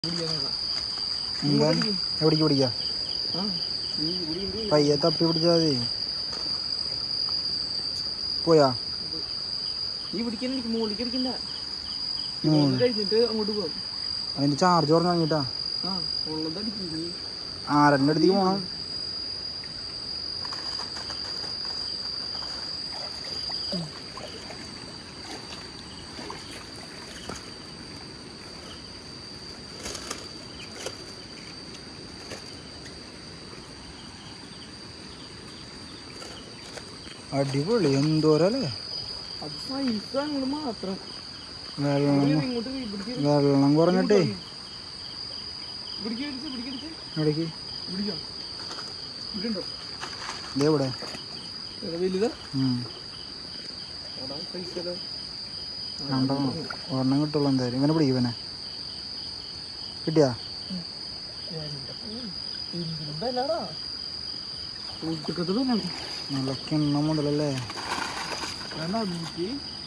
എന്താ എവിടേക്ക് പിടിക്കാം പയ്യെ തപ്പി പിടിച്ചാൽ മതി പോയാ നീ പിടിക്കാൻ എനിക്ക് മുകളിലേക്ക് അടിക്കണ്ട ഉം. ഇത് കഴിഞ്ഞിട്ട് അങ്ങോട്ട് പോകാം അതിന്റെ ചാർജ് പറഞ്ഞു വാങ്ങിട്ടാ ആ ഉള്ളത് അടിക്കും നീ ആരൻ്റെ അടുത്തേക്ക് പോണം അടിപൊളി എന്തോരല്ലേ അത് സൈസ് അങ്ങോട്ട് മാത്രം വെള്ളം ഇങ്ങോട്ട് പിടിക്കാൻ വെള്ളം കുറഞ്ഞിട്ടേ പിടിക്കടിച്ച് പിടിക്കടിച്ച് എവിടേക്ക് പിടിക്കാം ഇതുണ്ടോ ഇതേ ഇവിടെ ഏതാ വലുതാ ഉം. എടാ സൈസ് ഏതാ രണ്ടെണ്ണം ഒരെണ്ണം കിട്ടുള്ളൂ എന്തായാലും ഇങ്ങനെ പിടിക്കും പിന്നെ കിട്ടിയാ കൂട്ടുക്കത്തിലാണ് നല്ല കിണ്ണം മുതലല്ലേ വേണ്ട നൂറ്റി